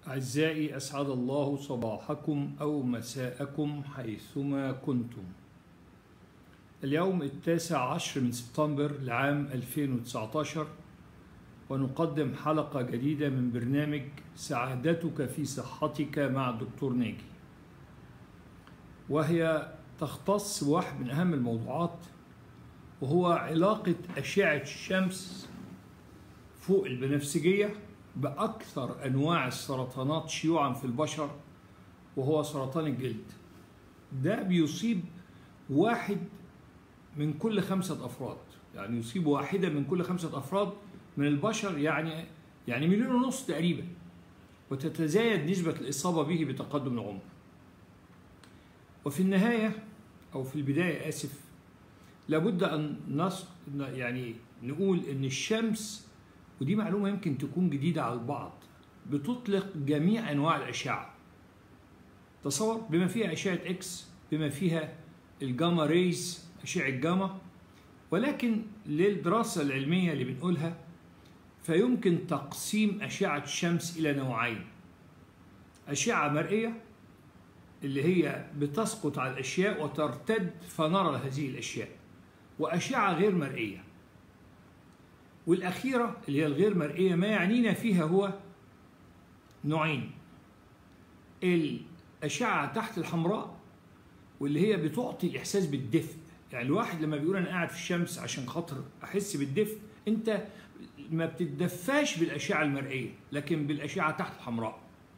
أعزائي أسعد الله صباحكم أو مساءكم حيثما كنتم اليوم التاسع عشر من سبتمبر لعام 2019 ونقدم حلقة جديدة من برنامج سعادتك في صحتك مع الدكتور ناجي وهي تختص بواحد من أهم الموضوعات وهو علاقة أشعة الشمس فوق البنفسجية بأكثر أنواع السرطانات شيوعا في البشر وهو سرطان الجلد ده بيصيب واحد من كل خمسة أفراد يعني يصيب واحدة من كل خمسة أفراد من البشر يعني يعني مليون ونص تقريبا وتتزايد نسبة الإصابة به بتقدم العمر وفي النهاية أو في البداية آسف لابد أن نص يعني نقول إن الشمس ودي معلومة يمكن تكون جديدة على البعض بتطلق جميع أنواع الأشعة تصور بما فيها أشعة إكس بما فيها الجاما ريز أشعة جاما ولكن للدراسة العلمية اللي بنقولها فيمكن تقسيم أشعة الشمس إلى نوعين أشعة مرئية اللي هي بتسقط على الأشياء وترتد فنرى هذه الأشياء وأشعة غير مرئية والأخيرة اللي هي الغير مرئية ما يعنينا فيها هو نوعين الأشعة تحت الحمراء واللي هي بتعطي الإحساس بالدفء يعني الواحد لما بيقول أنا قاعد في الشمس عشان خاطر أحس بالدفء أنت ما بتتدفاش بالأشعة المرئية لكن بالأشعة تحت الحمراء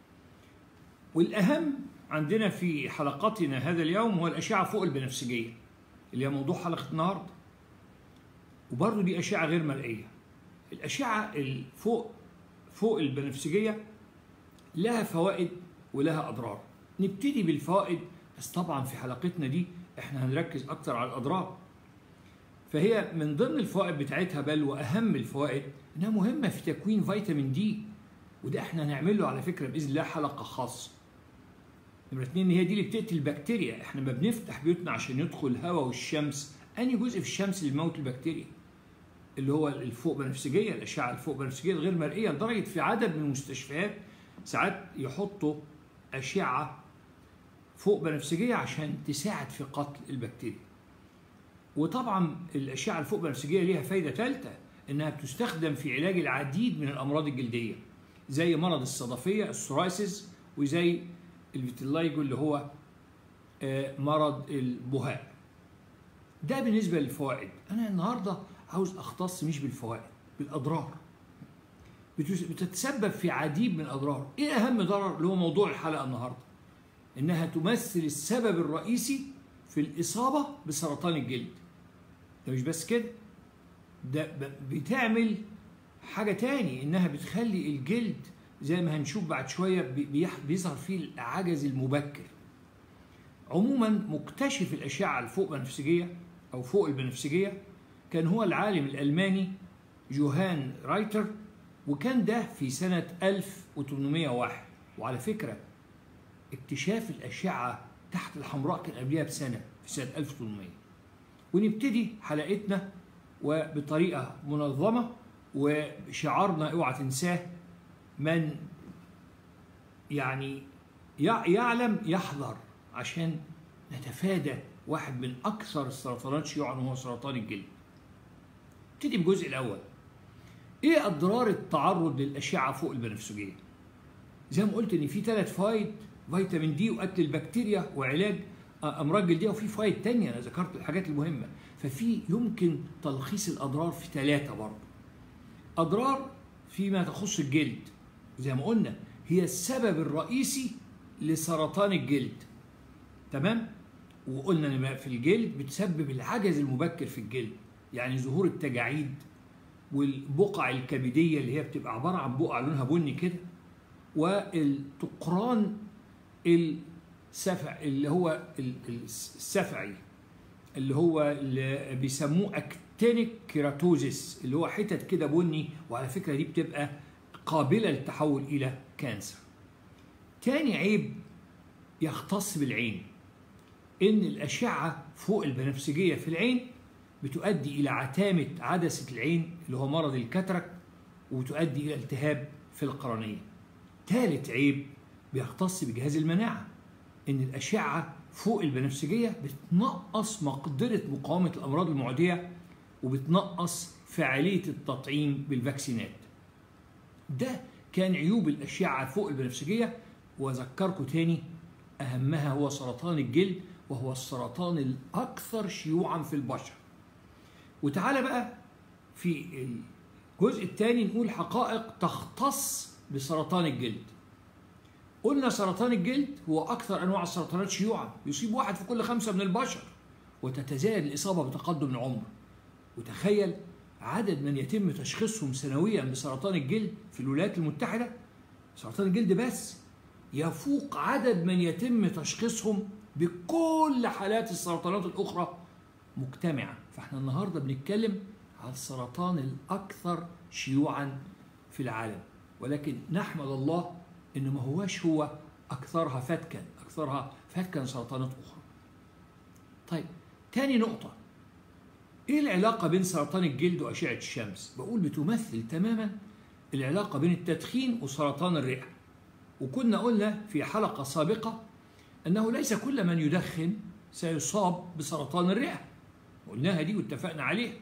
والأهم عندنا في حلقتنا هذا اليوم هو الأشعة فوق البنفسجية اللي هي موضوع حلقة النهاردة وبرضه دي أشعة غير مرئية الأشعة فوق فوق البنفسجية لها فوائد ولها أضرار نبتدي بالفوائد بس طبعا في حلقتنا دي احنا هنركز أكتر على الأضرار فهي من ضمن الفوائد بتاعتها بل وأهم الفوائد إنها مهمة في تكوين فيتامين دي وده احنا هنعمله على فكرة بإذن الله حلقة خاصة نمرة اتنين هي دي اللي بتقتل البكتيريا احنا ما بنفتح بيوتنا عشان يدخل الهواء والشمس أنهي جزء في الشمس اللي بيموت البكتيريا اللي هو الفوق بنفسجيه الاشعه الفوق بنفسجيه الغير مرئيه لدرجه في عدد من المستشفيات ساعات يحطوا اشعه فوق بنفسجيه عشان تساعد في قتل البكتيريا. وطبعا الاشعه الفوق بنفسجيه ليها فايده ثالثه انها بتستخدم في علاج العديد من الامراض الجلديه زي مرض الصدفيه السورايسيس وزي الفيتيلايجو اللي هو مرض البهاء. ده بالنسبه للفوائد، انا النهارده عاوز اختص مش بالفوائد بالاضرار بتتسبب في عديد من الاضرار ايه اهم ضرر اللي هو موضوع الحلقه النهارده انها تمثل السبب الرئيسي في الاصابه بسرطان الجلد ده مش بس كده ده بتعمل حاجه تاني انها بتخلي الجلد زي ما هنشوف بعد شويه بيظهر فيه العجز المبكر عموما مكتشف الاشعه الفوق بنفسجيه او فوق البنفسجيه كان هو العالم الألماني جوهان رايتر وكان ده في سنة 1801 وعلى فكرة اكتشاف الأشعة تحت الحمراء كان قبلها بسنة في سنة 1800 ونبتدي حلقتنا وبطريقة منظمة وشعارنا اوعى تنساه من يعني يعلم يحذر عشان نتفادى واحد من أكثر السرطانات شيوعا وهو سرطان الجلد نبتدي بالجزء الاول ايه اضرار التعرض للاشعه فوق البنفسجيه زي ما قلت ان في ثلاث فوائد فيتامين دي وقتل البكتيريا وعلاج امراض جلديه وفي فوائد تانية انا ذكرت الحاجات المهمه ففي يمكن تلخيص الاضرار في ثلاثه برضه اضرار فيما تخص الجلد زي ما قلنا هي السبب الرئيسي لسرطان الجلد تمام وقلنا ان في الجلد بتسبب العجز المبكر في الجلد يعني ظهور التجاعيد والبقع الكبديه اللي هي بتبقى عباره عن بقع لونها بني كده والطقران السفع اللي هو السفعي اللي هو اللي بيسموه اكتينيك كيراتوزيس اللي هو حتت كده بني وعلى فكره دي بتبقى قابله للتحول الى كانسر. تاني عيب يختص بالعين ان الاشعه فوق البنفسجيه في العين بتؤدي إلى عتامة عدسة العين اللي هو مرض الكاتراك وتؤدي إلى التهاب في القرنية ثالث عيب بيختص بجهاز المناعة إن الأشعة فوق البنفسجية بتنقص مقدرة مقاومة الأمراض المعدية وبتنقص فعالية التطعيم بالفاكسينات ده كان عيوب الأشعة فوق البنفسجية وأذكركم تاني أهمها هو سرطان الجلد وهو السرطان الأكثر شيوعا في البشر وتعالى بقى في الجزء الثاني نقول حقائق تختص بسرطان الجلد قلنا سرطان الجلد هو أكثر أنواع السرطانات شيوعا يصيب واحد في كل خمسة من البشر وتتزايد الإصابة بتقدم العمر وتخيل عدد من يتم تشخيصهم سنويا بسرطان الجلد في الولايات المتحدة سرطان الجلد بس يفوق عدد من يتم تشخيصهم بكل حالات السرطانات الأخرى مجتمعة فاحنا النهاردة بنتكلم على السرطان الأكثر شيوعا في العالم ولكن نحمد الله إنه ما هواش هو أكثرها فتكا أكثرها فتكا سرطانات أخرى طيب تاني نقطة إيه العلاقة بين سرطان الجلد وأشعة الشمس؟ بقول بتمثل تماما العلاقة بين التدخين وسرطان الرئة وكنا قلنا في حلقة سابقة أنه ليس كل من يدخن سيصاب بسرطان الرئة قلناها دي واتفقنا عليها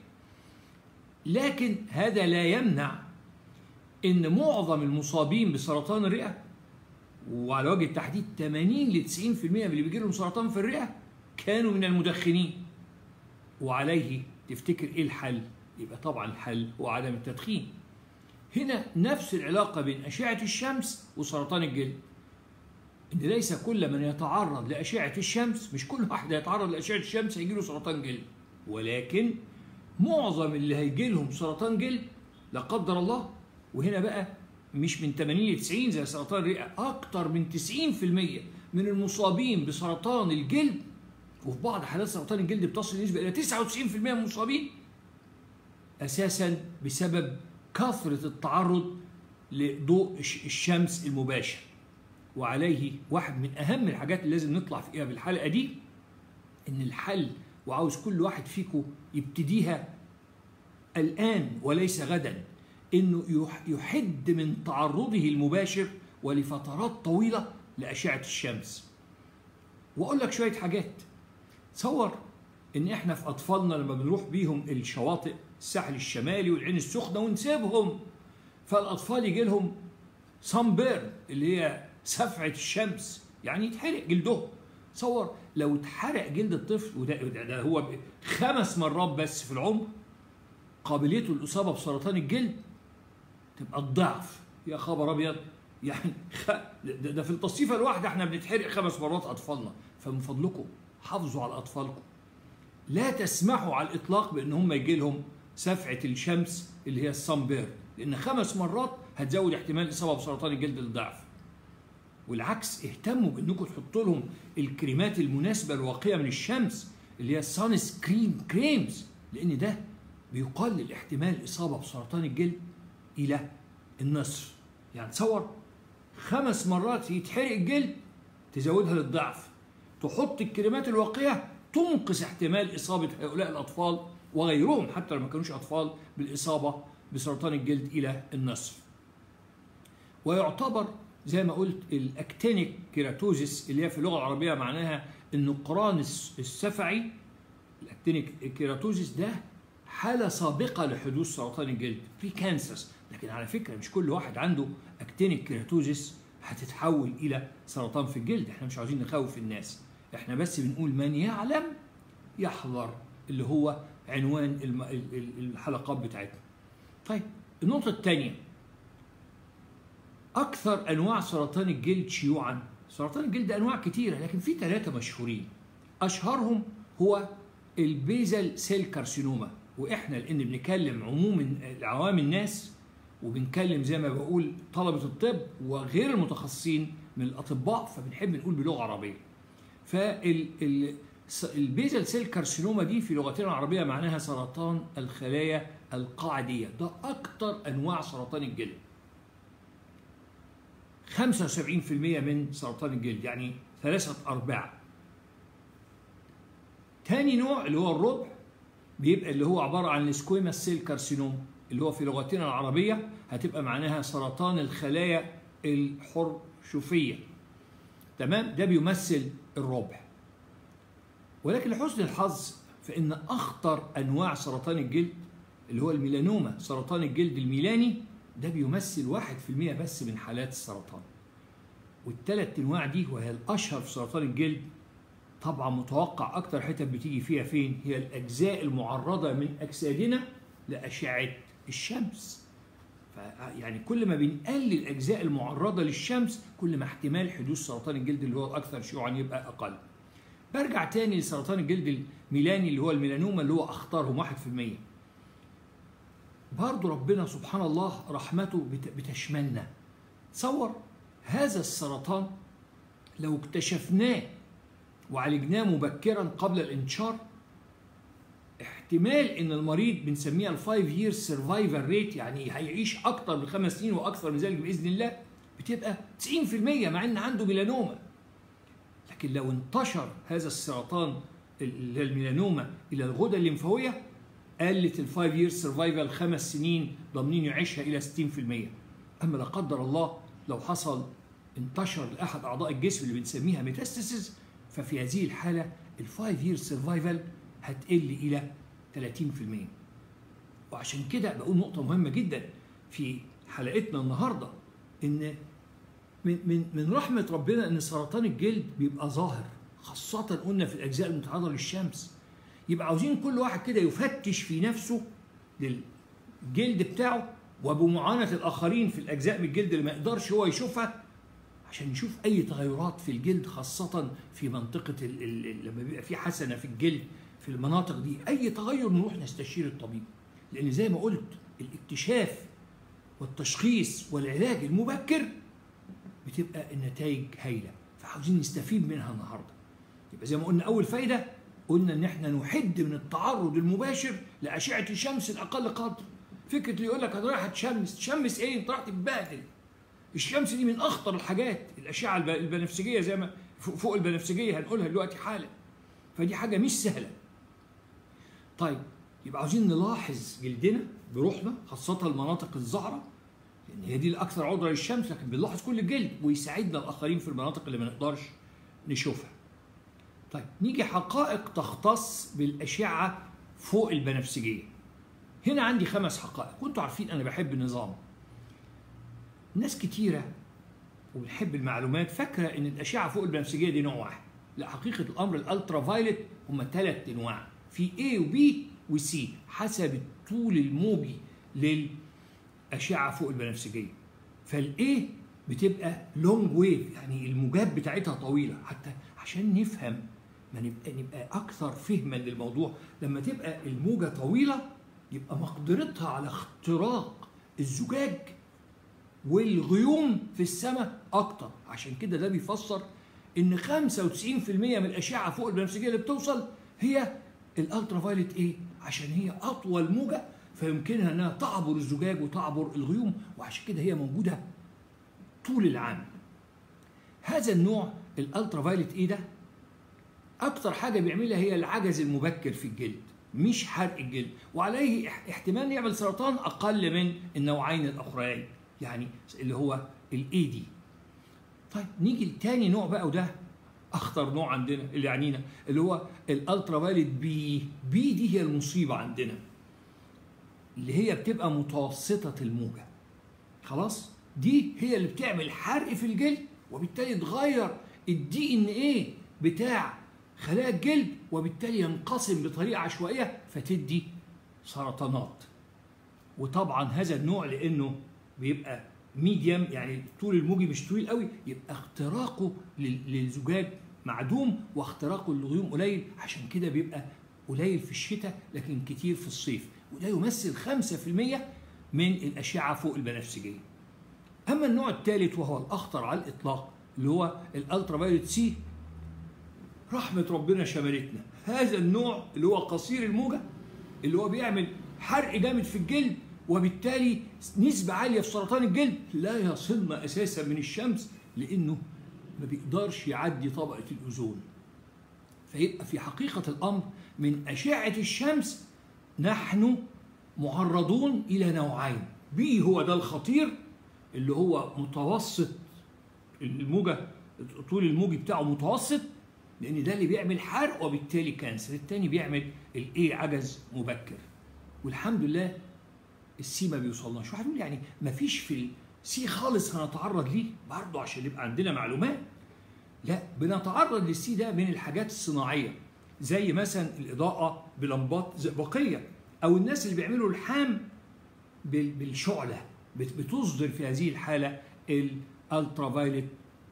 لكن هذا لا يمنع ان معظم المصابين بسرطان الرئه وعلى وجه التحديد 80 ل 90% من اللي بيجي لهم سرطان في الرئه كانوا من المدخنين وعليه تفتكر ايه الحل؟ يبقى طبعا الحل هو عدم التدخين. هنا نفس العلاقه بين اشعه الشمس وسرطان الجلد. ان ليس كل من يتعرض لاشعه الشمس مش كل واحد يتعرض لاشعه الشمس هيجي له سرطان جلد ولكن معظم اللي هيجي لهم سرطان جلد لا قدر الله وهنا بقى مش من 80 ل 90 زي سرطان الرئه اكتر من 90% من المصابين بسرطان الجلد وفي بعض حالات سرطان الجلد بتصل نسبه الى 99% من المصابين اساسا بسبب كثره التعرض لضوء الشمس المباشر وعليه واحد من اهم الحاجات اللي لازم نطلع فيها بالحلقه دي ان الحل وعاوز كل واحد فيكم يبتديها الان وليس غدا انه يحد من تعرضه المباشر ولفترات طويله لاشعه الشمس واقول لك شويه حاجات تصور ان احنا في اطفالنا لما بنروح بيهم الشواطئ الساحل الشمالي والعين السخنه ونسيبهم فالاطفال يجي لهم صن بيرن اللي هي سفعه الشمس يعني يتحرق جلدهم تصور لو اتحرق جلد الطفل وده ده هو خمس مرات بس في العمر قابليته للاصابه بسرطان الجلد تبقى الضعف يا خبر ابيض يعني ده, ده في التصيفه الواحده احنا بنتحرق خمس مرات اطفالنا فمن فضلكم حافظوا على اطفالكم لا تسمحوا على الاطلاق بان هم يجي لهم سفعه الشمس اللي هي الصن بير لان خمس مرات هتزود احتمال الاصابه بسرطان الجلد للضعف والعكس اهتموا بانكم تحطوا لهم الكريمات المناسبه الواقيه من الشمس اللي هي السان سكرين كريمز لان ده بيقلل احتمال الاصابه بسرطان الجلد الى النصف يعني تصور خمس مرات يتحرق الجلد تزودها للضعف تحط الكريمات الواقيه تنقص احتمال اصابه هؤلاء الاطفال وغيرهم حتى لو ما كانوش اطفال بالاصابه بسرطان الجلد الى النصف ويعتبر زي ما قلت الاكتينيك كيراتوزيس اللي هي في اللغه العربيه معناها النقران السفعي الاكتينيك كيراتوزيس ده حاله سابقه لحدوث سرطان الجلد في كانسرز لكن على فكره مش كل واحد عنده اكتينيك كيراتوزيس هتتحول الى سرطان في الجلد احنا مش عاوزين نخوف الناس احنا بس بنقول من يعلم يحذر اللي هو عنوان الحلقات بتاعتنا طيب النقطه الثانيه أكثر أنواع سرطان الجلد شيوعا سرطان الجلد أنواع كثيرة لكن في ثلاثة مشهورين أشهرهم هو البيزل سيل كارسينوما وإحنا لأن بنتكلم عموم عوام الناس وبنكلم زي ما بقول طلبة الطب وغير المتخصصين من الأطباء فبنحب نقول بلغة عربية فالبيزل سيل كارسينوما دي في لغتنا العربية معناها سرطان الخلايا القاعدية ده أكثر أنواع سرطان الجلد 75% من سرطان الجلد يعني ثلاثة أرباع تاني نوع اللي هو الربع بيبقى اللي هو عبارة عن السكويما سيل كارسينوم اللي هو في لغتنا العربية هتبقى معناها سرطان الخلايا الحرشفية تمام ده بيمثل الربع ولكن لحسن الحظ فإن أخطر أنواع سرطان الجلد اللي هو الميلانوما سرطان الجلد الميلاني ده بيمثل واحد في المية بس من حالات السرطان والثلاث انواع دي وهي الاشهر في سرطان الجلد طبعا متوقع اكتر حتت بتيجي فيها فين هي الاجزاء المعرضه من اجسادنا لاشعه الشمس يعني كل ما بنقلل الاجزاء المعرضه للشمس كل ما احتمال حدوث سرطان الجلد اللي هو الاكثر شيوعا يبقى اقل برجع تاني لسرطان الجلد الميلاني اللي هو الميلانوما اللي هو اخطرهم 1% برضه ربنا سبحان الله رحمته بتشملنا تصور هذا السرطان لو اكتشفناه وعالجناه مبكرا قبل الانتشار احتمال ان المريض بنسميها الفايف يير سرفايفل ريت يعني هيعيش اكتر من خمس سنين واكثر من ذلك باذن الله بتبقى 90% مع ان عنده ميلانوما لكن لو انتشر هذا السرطان الميلانوما الى الغدة الليمفاويه قلت الفايف يير سرفايفل خمس سنين ضامنين يعيشها الى 60% اما لا قدر الله لو حصل انتشر لاحد اعضاء الجسم اللي بنسميها ميتاستاسيس ففي هذه الحاله الفايف يير سرفايفل هتقل الى 30% وعشان كده بقول نقطه مهمه جدا في حلقتنا النهارده ان من من من رحمه ربنا ان سرطان الجلد بيبقى ظاهر خاصه قلنا في الاجزاء المتعرضه للشمس يبقى عاوزين كل واحد كده يفتش في نفسه للجلد بتاعه وبمعاناة الآخرين في الأجزاء من الجلد اللي ما يقدرش هو يشوفها عشان يشوف أي تغيرات في الجلد خاصة في منطقة ال ال لما بيبقى في حسنة في الجلد في المناطق دي أي تغير نروح نستشير الطبيب لأن زي ما قلت الاكتشاف والتشخيص والعلاج المبكر بتبقى النتائج هايلة فعاوزين نستفيد منها النهاردة يبقى زي ما قلنا أول فايدة قلنا إن إحنا نحد من التعرض المباشر لأشعة الشمس الأقل قدر فكره اللي يقول لك انا رايح اتشمس تشمس ايه انت رايح تتبهدل الشمس دي من اخطر الحاجات الاشعه البنفسجيه زي ما فوق البنفسجيه هنقولها دلوقتي حالا فدي حاجه مش سهله طيب يبقى عاوزين نلاحظ جلدنا بروحنا خاصه المناطق الزعره لان هي دي الاكثر عرضه للشمس لكن بنلاحظ كل الجلد ويساعدنا الاخرين في المناطق اللي ما نقدرش نشوفها طيب نيجي حقائق تختص بالاشعه فوق البنفسجيه هنا عندي خمس حقائق وانتوا عارفين انا بحب النظام ناس كتيرة وبنحب المعلومات فاكرة ان الاشعة فوق البنفسجية دي نوع واحد لا حقيقة الامر الالترا فايلت هم ثلاث انواع في A وبي وسي حسب الطول الموجي للاشعة فوق البنفسجية فالاي بتبقى لونج ويف يعني الموجات بتاعتها طويلة حتى عشان نفهم ما نبقى نبقى اكثر فهما للموضوع لما تبقى الموجة طويلة يبقى مقدرتها على اختراق الزجاج والغيوم في السماء اكتر عشان كده ده بيفسر ان 95% من الاشعه فوق البنفسجيه اللي بتوصل هي الالترا فايلت ايه عشان هي اطول موجه فيمكنها انها تعبر الزجاج وتعبر الغيوم وعشان كده هي موجوده طول العام هذا النوع الالترا فايلت ايه ده اكتر حاجه بيعملها هي العجز المبكر في الجلد مش حرق الجلد وعليه احتمال يعمل سرطان اقل من النوعين الاخرين يعني اللي هو الاي دي طيب نيجي لتاني نوع بقى وده اخطر نوع عندنا اللي يعنينا اللي هو الالترا فايلت بي بي دي هي المصيبه عندنا اللي هي بتبقى متوسطه الموجه خلاص دي هي اللي بتعمل حرق في الجلد وبالتالي تغير الدي ان ايه بتاع خلايا الجلد وبالتالي ينقسم بطريقه عشوائيه فتدي سرطانات وطبعا هذا النوع لانه بيبقى ميديم يعني طول الموجي مش طويل قوي يبقى اختراقه للزجاج معدوم واختراقه للغيوم قليل عشان كده بيبقى قليل في الشتاء لكن كتير في الصيف وده يمثل 5% من الأشعة فوق البنفسجية أما النوع الثالث وهو الأخطر على الإطلاق اللي هو الألترا فايولت سي رحمة ربنا شملتنا هذا النوع اللي هو قصير الموجة اللي هو بيعمل حرق جامد في الجلد وبالتالي نسبة عالية في سرطان الجلد لا يصلنا أساسا من الشمس لأنه ما بيقدرش يعدي طبقة الأوزون فيبقى في حقيقة الأمر من أشعة الشمس نحن معرضون إلى نوعين بي هو ده الخطير اللي هو متوسط الموجة طول الموجي بتاعه متوسط لان ده اللي بيعمل حرق وبالتالي كانسر التاني بيعمل الايه عجز مبكر والحمد لله السي ما بيوصلناش واحد يقول يعني ما فيش في السي خالص هنتعرض ليه برضه عشان يبقى عندنا معلومات لا بنتعرض للسي ده من الحاجات الصناعيه زي مثلا الاضاءه بلمبات زئبقيه او الناس اللي بيعملوا الحام بالشعله بتصدر في هذه الحاله الالترا فايلت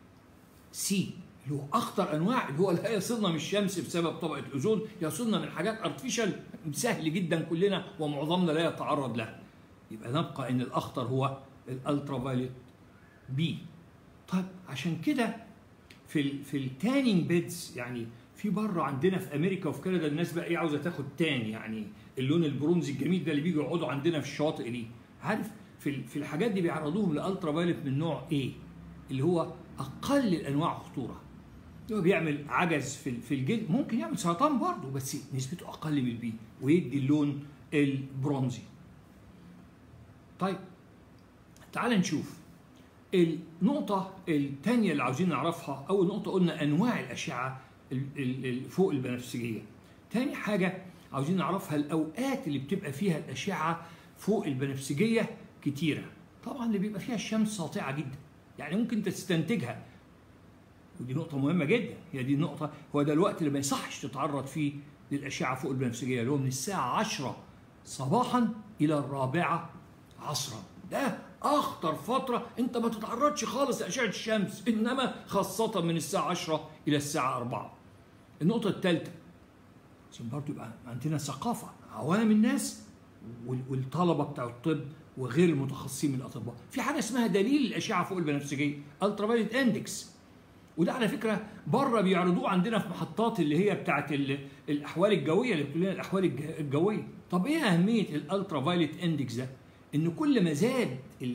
سي اللي هو اخطر انواع اللي هو لا يصلنا من الشمس بسبب طبقه الاوزون يصلنا من حاجات ارتفيشال سهل جدا كلنا ومعظمنا لا يتعرض لها يبقى نبقى ان الاخطر هو الالترا فايلت بي طيب عشان كده في ال في التانينج بيدز يعني في بره عندنا في امريكا وفي كندا الناس بقى ايه عاوزه تاخد تان يعني اللون البرونزي الجميل ده اللي بيجوا يقعدوا عندنا في الشواطئ دي عارف في في الحاجات دي بيعرضوهم لالترا فايلت من نوع ايه اللي هو اقل الانواع خطوره هو بيعمل عجز في في الجلد ممكن يعمل سرطان برضه بس نسبته اقل من البي ويدي اللون البرونزي طيب تعال نشوف النقطة الثانية اللي عاوزين نعرفها أول نقطة قلنا أنواع الأشعة فوق البنفسجية تاني حاجة عاوزين نعرفها الأوقات اللي بتبقى فيها الأشعة فوق البنفسجية كتيرة طبعا اللي بيبقى فيها الشمس ساطعة جدا يعني ممكن تستنتجها ودي نقطة مهمة جدا هي دي النقطة هو ده الوقت اللي ما يصحش تتعرض فيه للأشعة فوق البنفسجية اللي هو من الساعة 10 صباحا إلى الرابعة عصرا ده أخطر فترة أنت ما تتعرضش خالص لأشعة الشمس إنما خاصة من الساعة 10 إلى الساعة 4 النقطة الثالثة عشان برضه يبقى عندنا ثقافة عوام الناس والطلبة بتاع الطب وغير المتخصصين من الأطباء في حاجة اسمها دليل الأشعة فوق البنفسجية الترافايلت اندكس وده على فكره بره بيعرضوه عندنا في محطات اللي هي بتاعت الاحوال الجويه اللي بتقول لنا الاحوال الجويه طب ايه اهميه الالترا فايلت اندكس ده ان كل ما زاد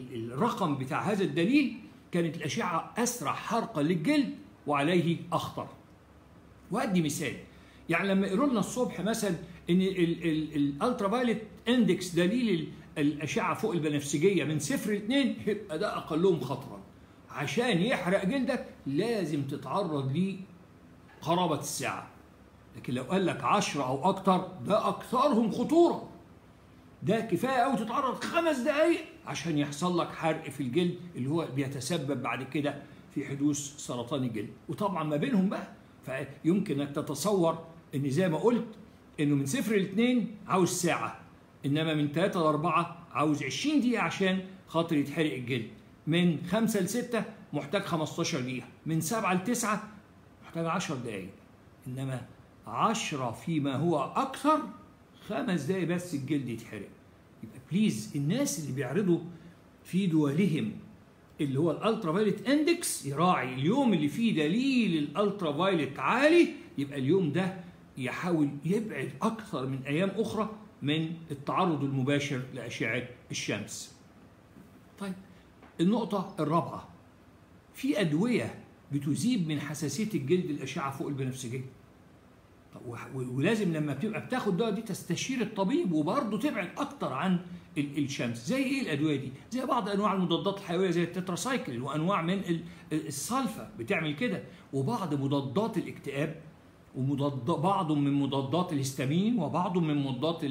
الرقم بتاع هذا الدليل كانت الاشعه اسرع حرقا للجلد وعليه اخطر وادي مثال يعني لما يقولوا لنا الصبح مثلا ان الالترا فايلت اندكس دليل الاشعه فوق البنفسجيه من صفر لاثنين يبقى ده اقلهم خطرا عشان يحرق جلدك لازم تتعرض ليه قرابة الساعة لكن لو قال لك عشرة أو أكتر ده أكثرهم خطورة ده كفاية أوي تتعرض خمس دقايق عشان يحصل لك حرق في الجلد اللي هو بيتسبب بعد كده في حدوث سرطان الجلد وطبعا ما بينهم بقى فيمكن انك تتصور ان زي ما قلت انه من صفر لاثنين عاوز ساعة انما من ثلاثة لأربعة عاوز 20 دقيقة عشان خاطر يتحرق الجلد من 5 ل 6 محتاج 15 دقيقة من 7 ل 9 محتاج 10 دقايق إنما 10 فيما هو أكثر خمس دقايق بس الجلد يتحرق يبقى بليز الناس اللي بيعرضوا في دولهم اللي هو الالترا فايلت اندكس يراعي اليوم اللي فيه دليل الالترا فايلت عالي يبقى اليوم ده يحاول يبعد اكثر من ايام اخرى من التعرض المباشر لاشعه الشمس. طيب النقطة الرابعة في أدوية بتذيب من حساسية الجلد الأشعة فوق البنفسجية ولازم لما بتبقى بتاخد دواء دي تستشير الطبيب وبرضه تبعد أكتر عن الشمس زي إيه الأدوية دي؟ زي بعض أنواع المضادات الحيوية زي التتراسايكل وأنواع من السلفا بتعمل كده وبعض مضادات الاكتئاب ومضاد بعض من مضادات الهستامين وبعض من مضادات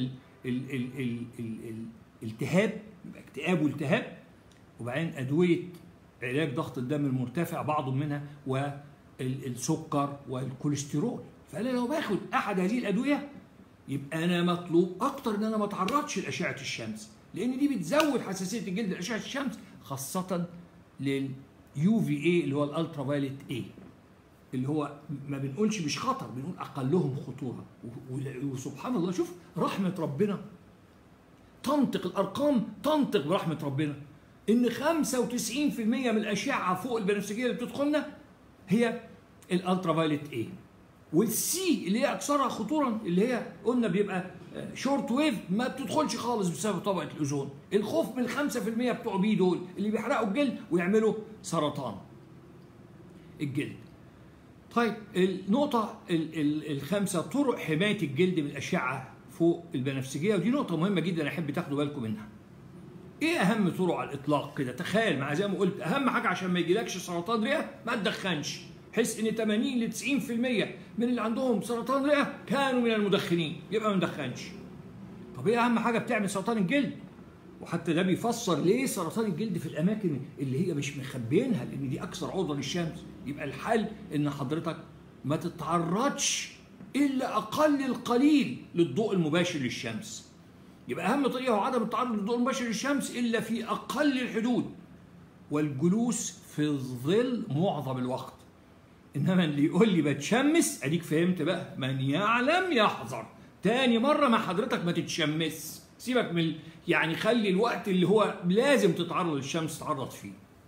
الالتهاب اكتئاب والتهاب وبعدين أدوية علاج ضغط الدم المرتفع بعض منها والسكر والكوليسترول فأنا لو باخد أحد هذه الأدوية يبقى أنا مطلوب أكتر إن أنا ما أتعرضش لأشعة الشمس لأن دي بتزود حساسية الجلد لأشعة الشمس خاصة لليو في اي اللي هو الالترا فايلت اي اللي هو ما بنقولش مش خطر بنقول اقلهم خطوره وسبحان الله شوف رحمه ربنا تنطق الارقام تنطق برحمه ربنا ان 95% من الاشعه فوق البنفسجيه اللي بتدخلنا هي الالترا فايلت اي والسي اللي هي اكثرها خطورا اللي هي قلنا بيبقى شورت ويف ما بتدخلش خالص بسبب طبقه الاوزون الخوف من 5% بتوع بي دول اللي بيحرقوا الجلد ويعملوا سرطان الجلد طيب النقطة الخامسة طرق حماية الجلد من الأشعة فوق البنفسجية ودي نقطة مهمة جدا أحب تاخدوا بالكم منها. ايه اهم طرق على الاطلاق كده تخيل مع زي ما قلت اهم حاجه عشان ما يجيلكش سرطان رئه ما تدخنش حس ان 80 ل 90% من اللي عندهم سرطان رئه كانوا من المدخنين يبقى ما ندخنش طب ايه اهم حاجه بتعمل سرطان الجلد وحتى ده بيفسر ليه سرطان الجلد في الاماكن اللي هي مش مخبينها لان دي اكثر عرضه للشمس يبقى الحل ان حضرتك ما تتعرضش الا اقل القليل للضوء المباشر للشمس يبقى اهم طريقه هو عدم التعرض للضوء المباشر للشمس الا في اقل الحدود والجلوس في الظل معظم الوقت انما اللي يقول لي بتشمس اديك فهمت بقى من يعلم يحذر تاني مره ما حضرتك ما تتشمس سيبك من يعني خلي الوقت اللي هو لازم تتعرض للشمس تتعرض فيه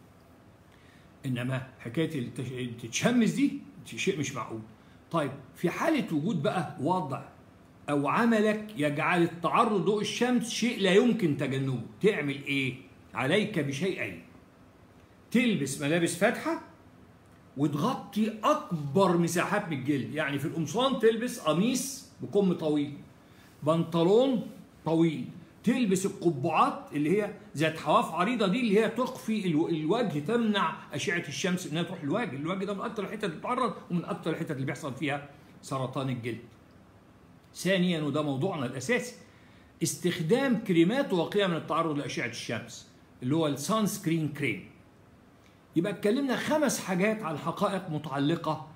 انما حكايه تتشمس دي شيء مش معقول طيب في حاله وجود بقى وضع او عملك يجعل التعرض لضوء الشمس شيء لا يمكن تجنبه تعمل ايه عليك بشيئين تلبس ملابس فاتحه وتغطي اكبر مساحات من الجلد يعني في القمصان تلبس قميص بكم طويل بنطلون طويل تلبس القبعات اللي هي ذات حواف عريضه دي اللي هي تخفي الوجه تمنع اشعه الشمس انها تروح الوجه، الوجه ده من اكثر الحتت اللي بتتعرض ومن اكثر الحتت اللي بيحصل فيها سرطان الجلد. ثانيا وده موضوعنا الاساسي استخدام كريمات واقيه من التعرض لاشعه الشمس اللي هو السان سكرين كريم. يبقى اتكلمنا خمس حاجات على حقائق متعلقه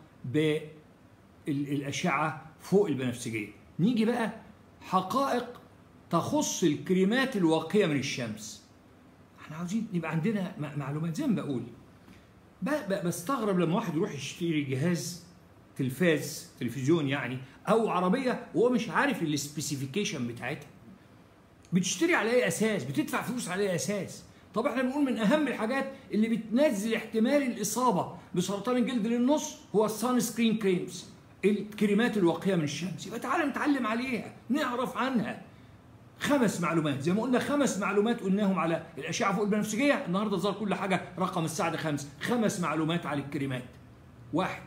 بالاشعه فوق البنفسجيه. نيجي بقى حقائق تخص الكريمات الواقيه من الشمس احنا عاوزين يبقى عندنا معلومات زي ما بقول بستغرب لما واحد يروح يشتري جهاز تلفاز تلفزيون يعني او عربيه وهو مش عارف السبيسيفيكيشن بتاعتها بتشتري على اي اساس بتدفع فلوس على اي اساس طب احنا بنقول من اهم الحاجات اللي بتنزل احتمال الاصابه بسرطان الجلد للنص هو السان سكرين كريمز الكريمات الواقيه من الشمس يبقى تعالى نتعلم عليها نعرف عنها خمس معلومات زي ما قلنا خمس معلومات قلناهم على الاشعه فوق البنفسجيه النهارده ظهر كل حاجه رقم الساعه خمس خمس معلومات على الكريمات واحد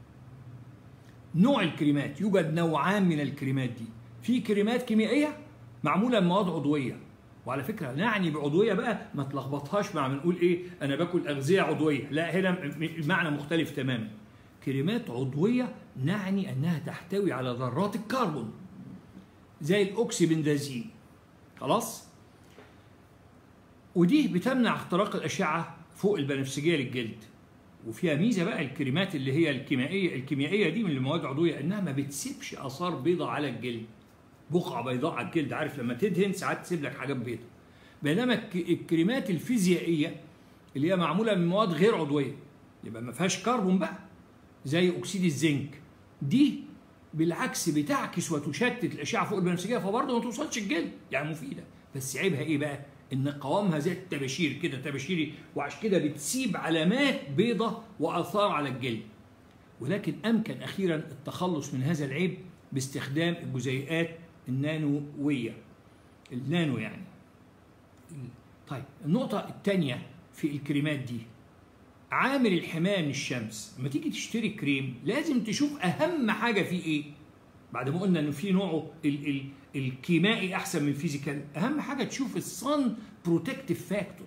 نوع الكريمات يوجد نوعان من الكريمات دي في كريمات كيميائيه معموله من مواد عضويه وعلى فكره نعني بعضويه بقى ما تلخبطهاش مع بنقول ايه انا باكل اغذيه عضويه لا هنا المعنى مختلف تماما كريمات عضويه نعني انها تحتوي على ذرات الكربون زي الاوكسيبندازين خلاص ودي بتمنع اختراق الاشعه فوق البنفسجيه للجلد وفيها ميزه بقى الكريمات اللي هي الكيميائيه الكيميائيه دي من المواد العضويه انها ما بتسيبش اثار بيضاء على الجلد بقعه بيضاء على الجلد عارف لما تدهن ساعات تسيب لك حاجات بيضاء بينما الكريمات الفيزيائيه اللي هي معموله من مواد غير عضويه يبقى ما فيهاش كربون بقى زي اكسيد الزنك دي بالعكس بتعكس وتشتت الاشعه فوق البنفسجيه فبرضه ما توصلش الجلد يعني مفيده بس عيبها ايه بقى؟ ان قوامها زي التباشير كده تباشيري وعشان كده بتسيب علامات بيضة واثار على الجلد ولكن امكن اخيرا التخلص من هذا العيب باستخدام الجزيئات النانويه النانو يعني طيب النقطة الثانية في الكريمات دي عامل الحماية من الشمس لما تيجي تشتري كريم لازم تشوف أهم حاجة فيه إيه بعد ما قلنا إنه في نوعه ال ال الكيمائي أحسن من الفيزيكال أهم حاجة تشوف الصن بروتكتيف فاكتور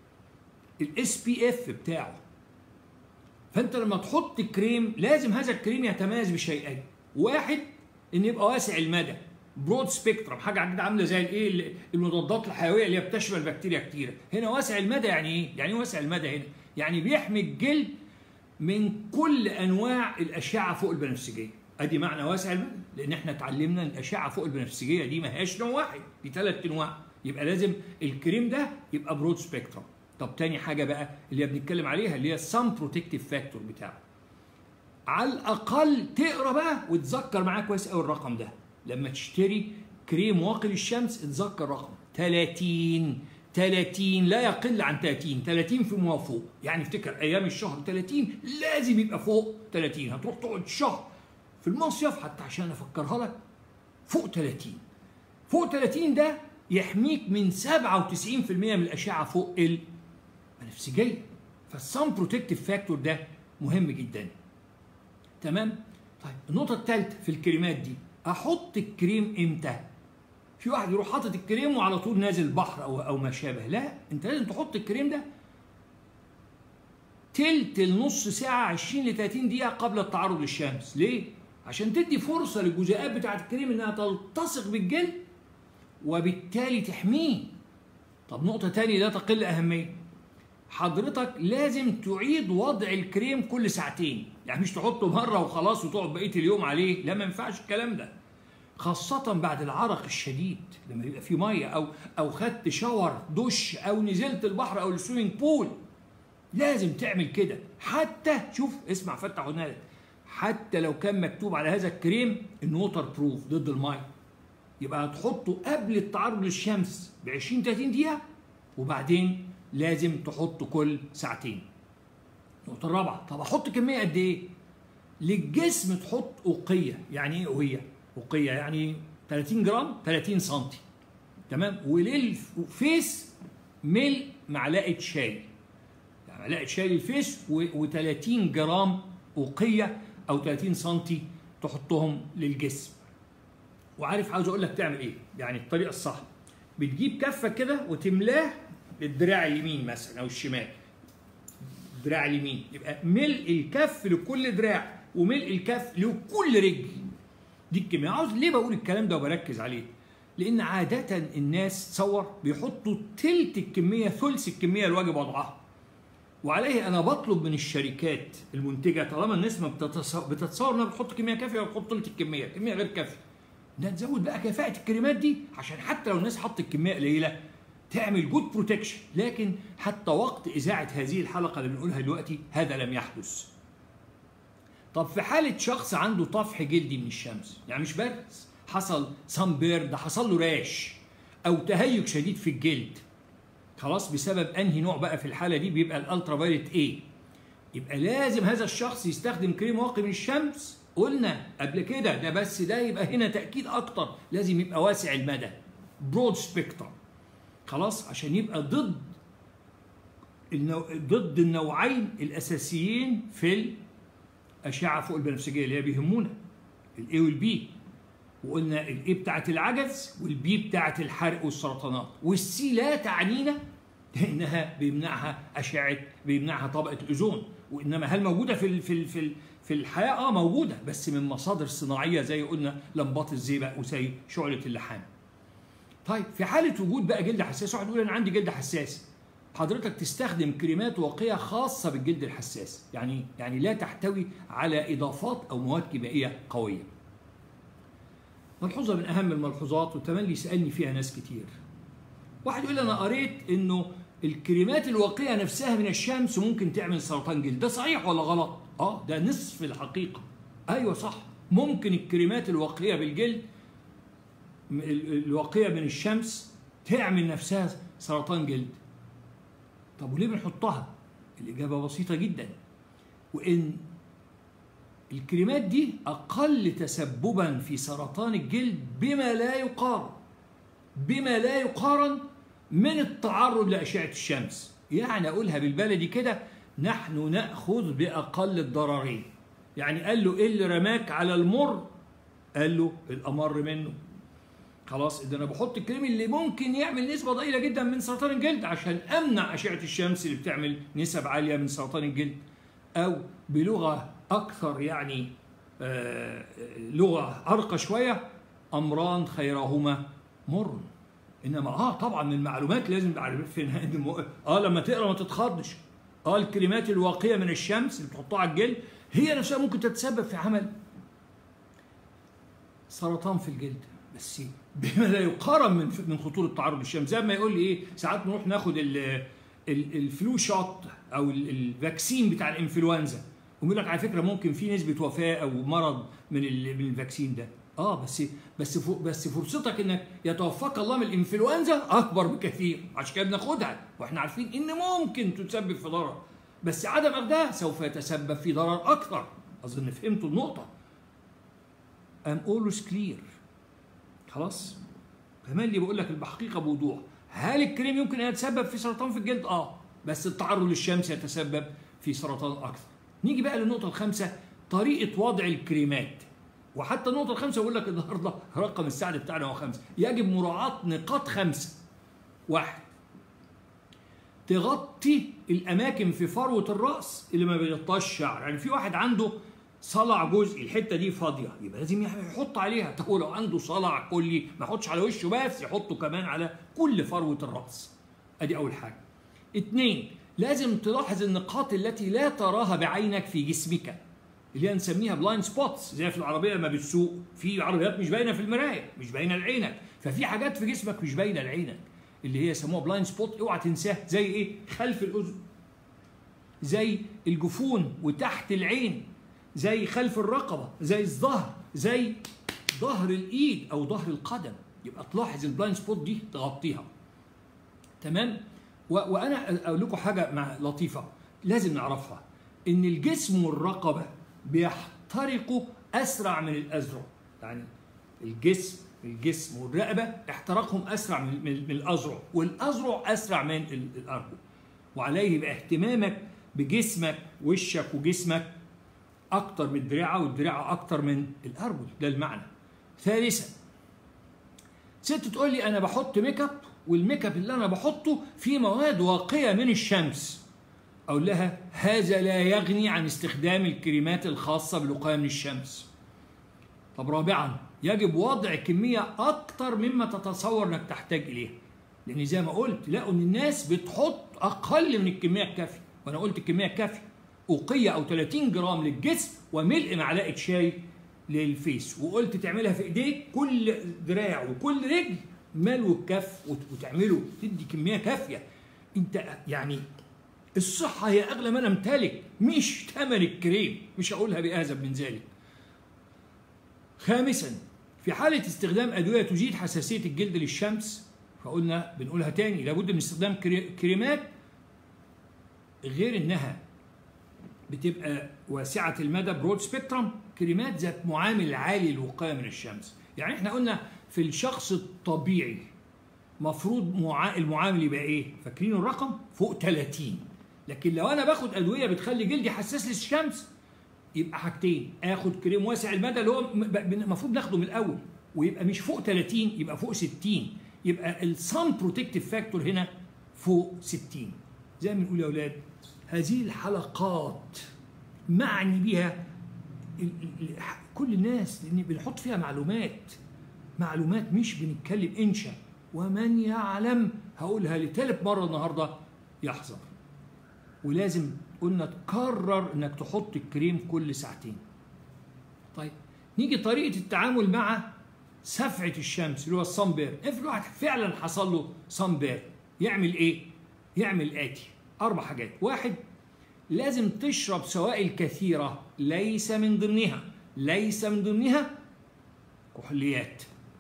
الاس بي اف بتاعه فأنت لما تحط كريم لازم هذا الكريم يتميز بشيئين واحد إن يبقى واسع المدى برود سبيكترم حاجه كده عامله زي الايه المضادات الحيويه اللي هي بتشمل بكتيريا كتيره هنا واسع المدى يعني ايه يعني ايه واسع المدى هنا يعني بيحمي الجلد من كل انواع الاشعه فوق البنفسجيه ادي معنى واسع المدى لان احنا اتعلمنا ان الاشعه فوق البنفسجيه دي ما هياش نوع واحد دي ثلاث انواع يبقى لازم الكريم ده يبقى برود سبيكترم طب تاني حاجه بقى اللي بنتكلم عليها اللي هي السم بروتكتيف فاكتور بتاعه على الاقل تقرا بقى وتذكر معاك كويس قوي الرقم ده لما تشتري كريم واقي للشمس اتذكر رقم 30 30 لا يقل عن 30 30 فيما فوق يعني افتكر ايام الشهر 30 لازم يبقى فوق 30 هتروح تقعد شهر في المصيف حتى عشان افكرها لك فوق 30 فوق 30 ده يحميك من 97% من الاشعه فوق البنفسجيه فالسان بروتكتيف فاكتور ده مهم جدا تمام طيب النقطه الثالثه في الكريمات دي احط الكريم امتى في واحد يروح حاطط الكريم وعلى طول نازل بحر او او ما شابه لا انت لازم تحط الكريم ده تلت النص ساعة 20 ل 30 دقيقة قبل التعرض للشمس، ليه؟ عشان تدي فرصة للجزيئات بتاعة الكريم إنها تلتصق بالجلد وبالتالي تحميه. طب نقطة تانية لا تقل أهمية. حضرتك لازم تعيد وضع الكريم كل ساعتين، يعني مش تحطه مرة وخلاص وتقعد بقية اليوم عليه، لا ما ينفعش الكلام ده. خاصة بعد العرق الشديد لما يبقى في مية أو أو خدت شاور دش أو نزلت البحر أو السوينج بول لازم تعمل كده حتى شوف اسمع فتح ودنك حتى لو كان مكتوب على هذا الكريم انه ووتر بروف ضد الميه يبقى هتحطه قبل التعرض للشمس ب 20 30 دقيقه وبعدين لازم تحطه كل ساعتين النقطه الرابعه طب احط كميه قد ايه للجسم تحط أوقية يعني ايه أوقية أوقية يعني 30 جرام 30 سم تمام وللفيس ملء معلقة شاي معلقه شاي للفيس و30 جرام أوقية أو 30 سنتي تحطهم للجسم وعارف عاوز أقول لك تعمل إيه يعني الطريقة الصح بتجيب كفك كده وتملاه للدراع اليمين مثلا أو الشمال الدراع اليمين يبقى ملء الكف لكل دراع وملء الكف لكل رجل دي الكمية عاوز ليه بقول الكلام ده وبركز عليه لأن عادة الناس تصور بيحطوا تلت الكمية ثلث الكمية الواجب وضعها وعليه انا بطلب من الشركات المنتجه طالما الناس ما بتتصور انها بتحط كميه كافيه وتحط ثلث الكميه، كميه غير كافيه. ده تزود بقى كفاءه الكريمات دي عشان حتى لو الناس حطت كميه قليله تعمل جود بروتكشن، لكن حتى وقت اذاعه هذه الحلقه اللي بنقولها دلوقتي هذا لم يحدث. طب في حاله شخص عنده طفح جلدي من الشمس، يعني مش بس حصل سان بيرد ده حصل له راش او تهيج شديد في الجلد خلاص بسبب انهي نوع بقى في الحاله دي بيبقى الالترا فايلت ايه يبقى لازم هذا الشخص يستخدم كريم واقي من الشمس قلنا قبل كده ده بس ده يبقى هنا تاكيد اكتر لازم يبقى واسع المدى برود سبيكترم خلاص عشان يبقى ضد النوع ضد النوعين الاساسيين في الاشعه فوق البنفسجيه اللي هي بيهمونا الاي والبي وقلنا الاي بتاعت العجز والبي بتاعت الحرق والسرطانات والسي لا تعنينا لانها بيمنعها اشعه بيمنعها طبقه الاوزون وانما هل موجوده في ال في ال في ال في الحياه اه موجوده بس من مصادر صناعيه زي قلنا لمبات الزئبق وزي شعله اللحام. طيب في حاله وجود بقى جلد حساس واحد يقول انا عندي جلد حساس حضرتك تستخدم كريمات واقيه خاصه بالجلد الحساس يعني يعني لا تحتوي على اضافات او مواد كيميائيه قويه. ملحوظة من أهم الملحوظات وتملي يسألني فيها ناس كتير واحد يقول لي أنا قريت إنه الكريمات الواقية نفسها من الشمس ممكن تعمل سرطان جلد ده صحيح ولا غلط؟ آه ده نصف الحقيقة أيوة صح ممكن الكريمات الواقية بالجلد الواقية من الشمس تعمل نفسها سرطان جلد طب وليه بنحطها؟ الإجابة بسيطة جدا وإن الكريمات دي أقل تسببا في سرطان الجلد بما لا يقارن بما لا يقارن من التعرض لأشعة الشمس يعني أقولها بالبلدي كده نحن نأخذ بأقل الضررين يعني قال له إيه اللي رماك على المر قال له الأمر منه خلاص إذا أنا بحط الكريم اللي ممكن يعمل نسبة ضئيلة جدا من سرطان الجلد عشان أمنع أشعة الشمس اللي بتعمل نسب عالية من سرطان الجلد أو بلغة أكثر يعني آه لغة أرقى شوية أمران خيرهما مر إنما آه طبعا من المعلومات لازم عارفين آه لما تقرأ ما تتخضش آه الكلمات الواقية من الشمس اللي بتحطها على الجلد هي نفسها ممكن تتسبب في عمل سرطان في الجلد بس بما لا يقارن من من خطوره تعرض الشمس زي ما يقول لي ايه ساعات نروح ناخد الفلو شوت او الفاكسين بتاع الانفلونزا ويقول لك على فكره ممكن في نسبه وفاه او مرض من من الفاكسين ده اه بس بس بس فرصتك انك يتوفاك الله من الانفلونزا اكبر بكثير عشان كده بناخدها واحنا عارفين ان ممكن تسبب في ضرر بس عدم ده سوف يتسبب في ضرر اكثر اظن فهمتوا النقطه ام اولويز كلير خلاص كمان اللي بقول لك الحقيقه بوضوح هل الكريم يمكن ان يتسبب في سرطان في الجلد اه بس التعرض للشمس يتسبب في سرطان اكثر نيجي بقى للنقطة الخامسة طريقة وضع الكريمات وحتى النقطة الخامسة بقول لك النهارده رقم السعد بتاعنا هو خمسة يجب مراعاة نقاط خمسة واحد تغطي الأماكن في فروة الرأس اللي ما بيغطاش الشعر يعني في واحد عنده صلع جزئي الحتة دي فاضية يبقى لازم يحط عليها طب لو عنده صلع كلي ما يحطش على وشه بس يحطه كمان على كل فروة الرأس ادي أول حاجة اتنين لازم تلاحظ النقاط التي لا تراها بعينك في جسمك اللي هي نسميها بلايند سبوتس زي في العربيه لما بتسوق في عربيات مش باينه في المرايه مش باينه لعينك ففي حاجات في جسمك مش باينه لعينك اللي هي يسموها بلايند سبوت اوعى تنساها زي ايه خلف الاذن زي الجفون وتحت العين زي خلف الرقبه زي الظهر زي ظهر الايد او ظهر القدم يبقى تلاحظ البلايند سبوت دي تغطيها تمام و- وانا اقول لكم حاجه مع لطيفه لازم نعرفها ان الجسم والرقبه بيحترقوا اسرع من الازرع يعني الجسم الجسم والرقبه احتراقهم اسرع من, من, من الازرع والاذرع اسرع من ال- الارجل وعليه يبقى اهتمامك بجسمك وشك وجسمك اكتر من الدراعه والدراعه اكتر من الارجل ده المعنى ثالثا ست تقول لي انا بحط ميك اب والميك اب اللي انا بحطه فيه مواد واقيه من الشمس اقول لها هذا لا يغني عن استخدام الكريمات الخاصه بالوقايه من الشمس طب رابعا يجب وضع كميه اكتر مما تتصور انك تحتاج اليها لان زي ما قلت لقوا ان الناس بتحط اقل من الكميه الكافيه وانا قلت الكميه الكافيه أوقية أو 30 جرام للجسم وملء معلقة شاي للفيس وقلت تعملها في إيديك كل دراع وكل رجل ملو الكف وت- وتعمله تدي كمية كافية أنت يعني الصحة هي أغلى ما نمتلك مش ثمن الكريم مش هقولها بأهزب من ذلك خامسا في حالة استخدام أدوية تزيد حساسية الجلد للشمس فقلنا بنقولها تاني لابد من استخدام كري- كريمات غير انها بتبقى واسعة المدى برود سبيكترم كريمات ذات معامل عالي للوقاية من الشمس يعني احنا قلنا في الشخص الطبيعي مفروض مع... المعامل يبقى ايه فاكرين الرقم فوق 30 لكن لو انا باخد ادويه بتخلي جلدي حساس للشمس يبقى حاجتين اخد كريم واسع المدى اللي هو م- ب- المفروض ناخده من الاول ويبقى مش فوق 30 يبقى فوق 60 يبقى الصن بروتكتيف فاكتور هنا فوق 60 زي ما بنقول يا اولاد هذه الحلقات معني بها ال- ال- ال- كل الناس لان بنحط فيها معلومات معلومات مش بنتكلم انشا ومن يعلم هقولها لثالث مره النهارده يحذر ولازم قلنا تكرر انك تحط الكريم كل ساعتين طيب نيجي طريقه التعامل مع سفعه الشمس اللي هو الصن بير افرض واحد فعلا حصل له صن بير يعمل ايه يعمل الاتي اربع حاجات واحد لازم تشرب سوائل كثيره ليس من ضمنها ليس من ضمنها كحوليات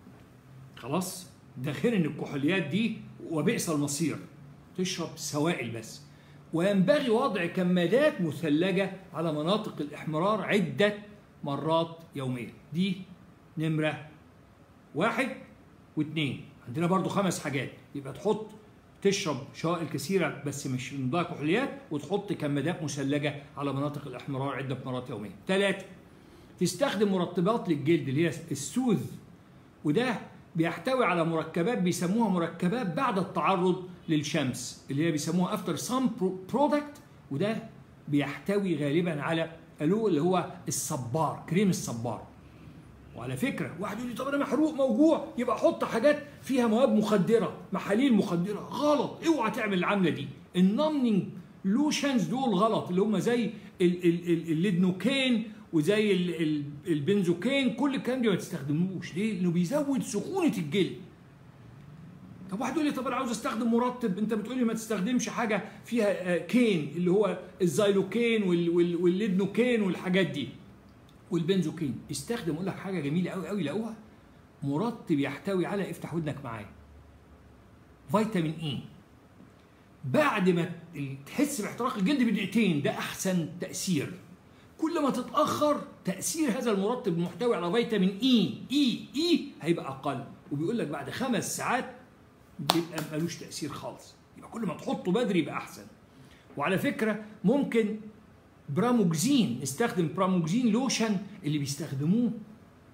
خلاص ده غير ان الكحوليات دي وبئس المصير تشرب سوائل بس وينبغي وضع كمادات مثلجة على مناطق الإحمرار عدة مرات يوميا دي نمرة واحد واثنين عندنا برضو خمس حاجات يبقى تحط تشرب سوائل كثيرة بس مش من ضمنها كحوليات وتحط كمادات مثلجة على مناطق الإحمرار عدة مرات يوميا ثلاثة تستخدم مرطبات للجلد اللي هي السوذ وده بيحتوي على مركبات بيسموها مركبات بعد التعرض للشمس اللي هي بيسموها افتر سان برودكت وده بيحتوي غالبا على الو اللي هو الصبار كريم الصبار وعلى فكره واحد يقول لي طب انا محروق موجوع يبقى حط حاجات فيها مواد مخدره محاليل مخدره غلط اوعى تعمل العمله دي النمنينج لوشنز دول غلط اللي هم زي ال- ال- ال- الليدنوكين وزي ال- ال- البنزوكين كل الكلام ده ما تستخدموش ليه؟ لانه بيزود سخونه الجلد طب واحد يقول لي طب انا عاوز استخدم مرطب انت بتقول لي ما تستخدمش حاجه فيها آه، كين اللي هو الزيلوكين وال- وال- والليدنوكين والحاجات دي والبنزوكين استخدم اقول لك حاجه جميله قوي قوي لقوها مرطب يحتوي على افتح ودنك معايا فيتامين اي بعد ما تحس باحتراق الجلد بدقيقتين ده احسن تاثير كل ما تتاخر تاثير هذا المرطب المحتوي على فيتامين اي اي اي هيبقى اقل وبيقول لك بعد خمس ساعات بيبقى ملوش تاثير خالص يبقى كل ما تحطه بدري يبقى احسن وعلى فكره ممكن براموكزين نستخدم براموكزين لوشن اللي بيستخدموه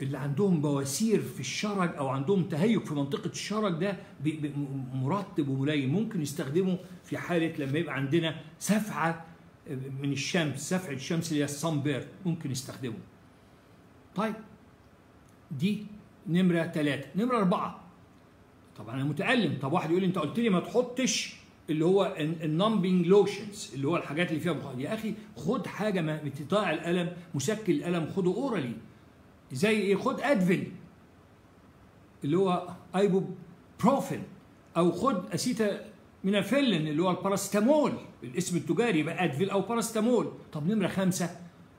اللي عندهم بواسير في الشرج او عندهم تهيج في منطقه الشرج ده مرتب وملين ممكن يستخدمه في حاله لما يبقى عندنا سفعه من الشمس سفعه الشمس اللي هي الصن بيرد ممكن يستخدمه طيب دي نمره ثلاثه نمره اربعه طبعا انا متالم طب واحد يقول لي انت قلت لي ما تحطش اللي هو النمبنج لوشنز اللي هو الحاجات اللي فيها بخار يا اخي خد حاجه ما بتطاع الالم مسكن الالم خده اورالي زي ايه خد ادفل اللي هو ايبو بروفين او خد اسيتا مينافيلين اللي هو الباراستامول الاسم التجاري يبقى ادفل او باراستامول طب نمره خمسه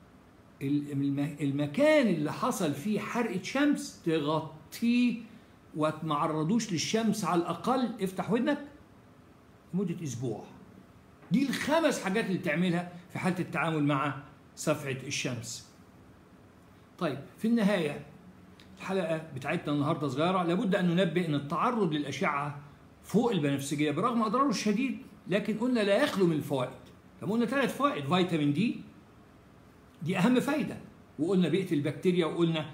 المكان اللي حصل فيه حرقه شمس تغطيه وما عرضوش للشمس على الاقل افتح ودنك لمده اسبوع دي الخمس حاجات اللي تعملها في حاله التعامل مع صفعه الشمس طيب في النهايه الحلقه بتاعتنا النهارده صغيره لابد ان ننبه ان التعرض للاشعه فوق البنفسجيه برغم اضراره الشديد لكن قلنا لا يخلو من الفوائد لما قلنا ثلاث فوائد فيتامين دي دي اهم فايده وقلنا بيقتل البكتيريا وقلنا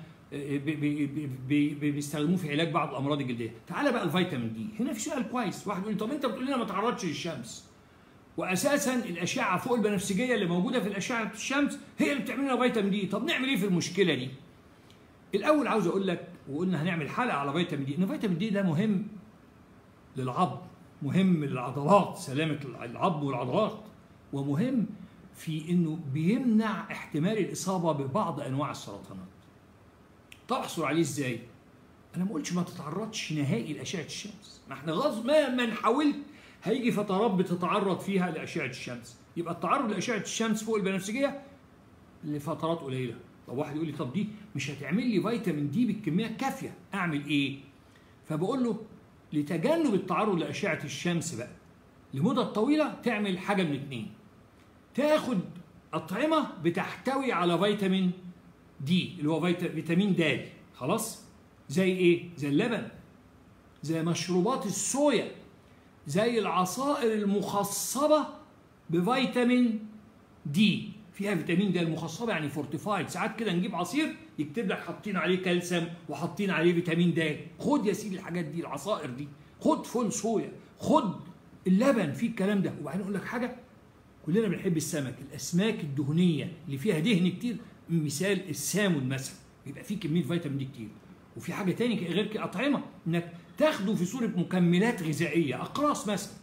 بيستخدموه في علاج بعض الامراض الجلديه تعال بقى الفيتامين دي هنا في سؤال كويس واحد يقول لي طب انت بتقول لنا ما تعرضش للشمس واساسا الاشعه فوق البنفسجيه اللي موجوده في الاشعه الشمس هي اللي بتعمل لنا فيتامين دي طب نعمل ايه في المشكله دي الاول عاوز اقول لك وقلنا هنعمل حلقه على فيتامين دي ان فيتامين دي ده مهم للعظم مهم للعضلات سلامه العظم والعضلات ومهم في انه بيمنع احتمال الاصابه ببعض انواع السرطانات تحصل عليه ازاي انا ما قلتش ما تتعرضش نهائي لاشعه الشمس ما احنا غصب مهما حاولت هيجي فترات بتتعرض فيها لاشعه الشمس يبقى التعرض لاشعه الشمس فوق البنفسجيه لفترات قليله طب واحد يقول لي طب دي مش هتعمل لي فيتامين دي بالكميه الكافيه اعمل ايه فبقول له لتجنب التعرض لاشعه الشمس بقى لمده طويله تعمل حاجه من اتنين تاخد اطعمه بتحتوي على فيتامين دي اللي هو فيتامين د خلاص زي ايه زي اللبن زي مشروبات الصويا زي العصائر المخصبه بفيتامين دي فيها فيتامين د المخصبه يعني فورتيفايد ساعات كده نجيب عصير يكتب لك حاطين عليه كالسيوم وحاطين عليه فيتامين د خد يا سيدي الحاجات دي العصائر دي خد فول صويا خد اللبن فيه الكلام ده وبعدين اقول لك حاجه كلنا بنحب السمك الاسماك الدهنيه اللي فيها دهن كتير مثال السامون مثلا بيبقى فيه كميه فيتامين دي كتير وفي حاجه تاني غير كده اطعمه انك تاخده في صوره مكملات غذائيه اقراص مثلا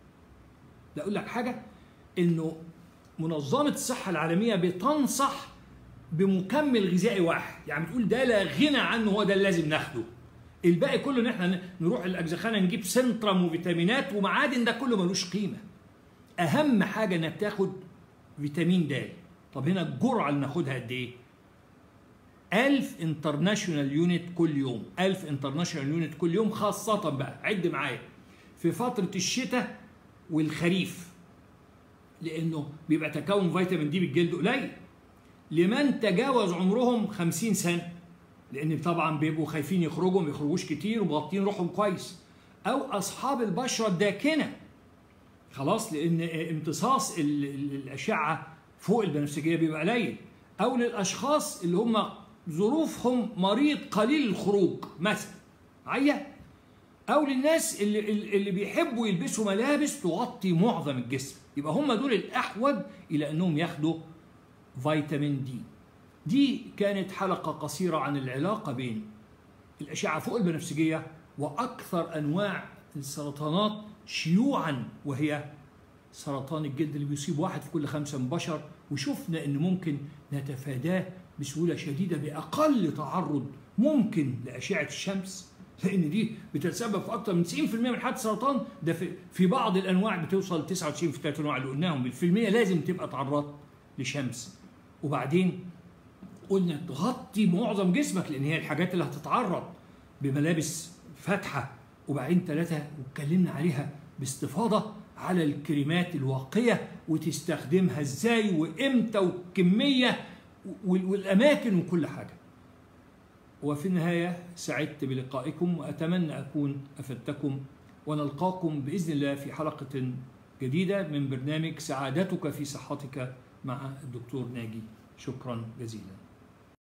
ده اقول لك حاجه انه منظمه الصحه العالميه بتنصح بمكمل غذائي واحد يعني بتقول ده لا غنى عنه هو ده اللي لازم ناخده الباقي كله ان احنا نروح الاجزخانه نجيب سنترم وفيتامينات ومعادن ده كله ملوش قيمه اهم حاجه انك تاخد فيتامين د طب هنا الجرعه اللي ناخدها قد ايه 1000 انترناشونال يونت كل يوم 1000 انترناشونال يونت كل يوم خاصه بقى عد معايا في فتره الشتاء والخريف لانه بيبقى تكون فيتامين دي بالجلد قليل لمن تجاوز عمرهم 50 سنه لان طبعا بيبقوا خايفين يخرجوا ما يخرجوش كتير ومغطين روحهم كويس او اصحاب البشره الداكنه خلاص لان امتصاص الاشعه فوق البنفسجيه بيبقى قليل او للاشخاص اللي هم ظروفهم مريض قليل الخروج مثلا عيا او للناس اللي اللي بيحبوا يلبسوا ملابس تغطي معظم الجسم يبقى هم دول الاحوج الى انهم ياخدوا فيتامين دي دي كانت حلقه قصيره عن العلاقه بين الاشعه فوق البنفسجيه واكثر انواع السرطانات شيوعا وهي سرطان الجلد اللي بيصيب واحد في كل خمسة من بشر وشفنا ان ممكن نتفاداه بسهولة شديدة بأقل تعرض ممكن لأشعة الشمس لأن دي بتتسبب في أكثر من 90% من حالات السرطان ده في, في بعض الأنواع بتوصل 99 في الثلاث أنواع اللي قلناهم بالمية لازم تبقى تعرضت لشمس وبعدين قلنا تغطي معظم جسمك لأن هي الحاجات اللي هتتعرض بملابس فاتحة وبعدين ثلاثة واتكلمنا عليها باستفاضة على الكريمات الواقية وتستخدمها ازاي وامتى والكمية والأماكن وكل حاجة وفي النهاية سعدت بلقائكم وأتمنى أكون أفدتكم ونلقاكم بإذن الله في حلقة جديدة من برنامج سعادتك في صحتك مع الدكتور ناجي شكرا جزيلا